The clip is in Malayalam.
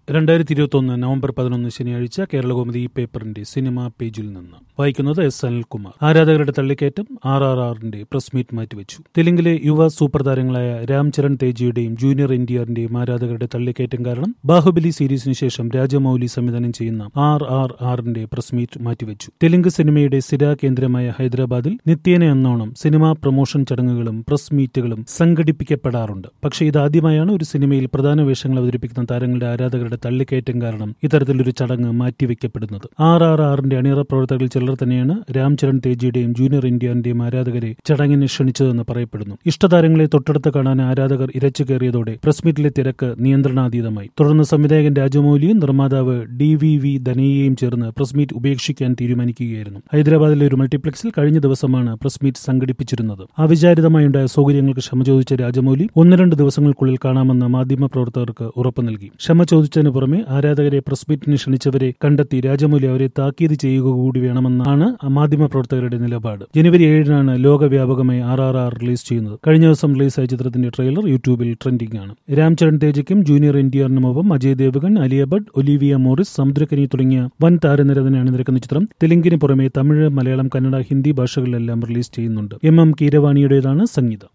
രണ്ടായിരത്തി ഇരുപത്തൊന്ന് നവംബർ പതിനൊന്ന് ശനിയാഴ്ച കേരളകൗമുദി ഈ പേപ്പറിന്റെ സിനിമാ പേജിൽ നിന്ന് വായിക്കുന്നത് എസ് അനിൽകുമാർ ആരാധകരുടെ തള്ളിക്കയറ്റം ആർ ആർ ആറിന്റെ പ്രസ് മീറ്റ് മാറ്റിവെച്ചു തെലുങ്കിലെ യുവ സൂപ്പർ താരങ്ങളായ രാം ചരൺ തേജിയുടെയും ജൂനിയർ എൻ ഡി ആറിന്റെയും ആരാധകരുടെ തള്ളിക്കയറ്റം കാരണം ബാഹുബലി സീരീസിന് ശേഷം രാജമൌലി സംവിധാനം ചെയ്യുന്ന ആർ ആർ ആറിന്റെ പ്രസ് മീറ്റ് മാറ്റിവെച്ചു തെലുങ്ക് സിനിമയുടെ സ്ഥിര കേന്ദ്രമായ ഹൈദരാബാദിൽ നിത്യേന എന്നോണം സിനിമാ പ്രൊമോഷൻ ചടങ്ങുകളും പ്രസ് മീറ്റുകളും സംഘടിപ്പിക്കപ്പെടാറുണ്ട് പക്ഷേ ഇതാദ്യമായാണ് ഒരു സിനിമയിൽ പ്രധാന വേഷങ്ങൾ അവതരിപ്പിക്കുന്ന താരങ്ങളുടെ ആരാധകരുടെ തള്ളിക്കയറ്റം കാരണം ഇത്തരത്തിലൊരു ചടങ്ങ് മാറ്റിവെക്കപ്പെടുന്നത് ആർ ആർ ആറിന്റെ അണിയറ പ്രവർത്തകരിൽ ചിലർ തന്നെയാണ് രാംചരൺ തേജിയുടെയും ജൂനിയർ ഇന്ത്യന്റെയും ആരാധകരെ ചടങ്ങിന് ക്ഷണിച്ചതെന്ന് പറയപ്പെടുന്നു ഇഷ്ടതാരങ്ങളെ തൊട്ടടുത്ത് കാണാൻ ആരാധകർ ഇരച്ചു കയറിയതോടെ പ്രസ് മീറ്റിലെ തിരക്ക് നിയന്ത്രണാതീതമായി തുടർന്ന് സംവിധായകൻ രാജമൌലിയും നിർമ്മാതാവ് ഡി വി വി ധനയ്യയും ചേർന്ന് പ്രസ് മീറ്റ് ഉപേക്ഷിക്കാൻ തീരുമാനിക്കുകയായിരുന്നു ഹൈദരാബാദിലെ ഒരു മൾട്ടിപ്ലക്സിൽ കഴിഞ്ഞ ദിവസമാണ് പ്രസ് മീറ്റ് സംഘടിപ്പിച്ചിരുന്നത് അവിചാരിതമായുണ്ടായ സൗകര്യങ്ങൾക്ക് ക്ഷമ ചോദിച്ച രാജമൌലി ഒന്ന് രണ്ട് ദിവസങ്ങൾക്കുള്ളിൽ കാണാമെന്ന് മാധ്യമപ്രവർത്തകർക്ക് ഉറപ്പു നൽകി ക്ഷമ ചോദിച്ചതിന് പുറമെ ആരാധകരെ പ്രസ് മീറ്റിന് ക്ഷണിച്ചവരെ കണ്ടെത്തി രാജമൌലി അവരെ താക്കീത് ചെയ്യുക കൂടി വേണമെന്നാണ് മാധ്യമപ്രവർത്തകരുടെ നിലപാട് ജനുവരി ഏഴിനാണ് ലോകവ്യാപകമായി ആർ ആർ ആർ റിലീസ് ചെയ്യുന്നത് കഴിഞ്ഞ ദിവസം റിലീസായ ചിത്രത്തിന്റെ ട്രെയിലർ യൂട്യൂബിൽ ട്രെൻഡിംഗ് ആണ് രാംചരൺ തേജയ്ക്കും ജൂനിയർ എൻ ഡി ആറിനുമൊപ്പം അജയ് ദേവഗൺ അലിയ ഭട്ട് ഒലിവിയ മോറിസ് സമുദ്രക്കനി തുടങ്ങിയ വൻ താരനിര തന്നെ അണിനിരക്കുന്ന ചിത്രം തെലുങ്കിന് പുറമെ തമിഴ് മലയാളം കന്നഡ ഹിന്ദി ഭാഷകളിലെല്ലാം റിലീസ് ചെയ്യുന്നുണ്ട് എം എം കീരവാണിയുടേതാണ് സംഗീതം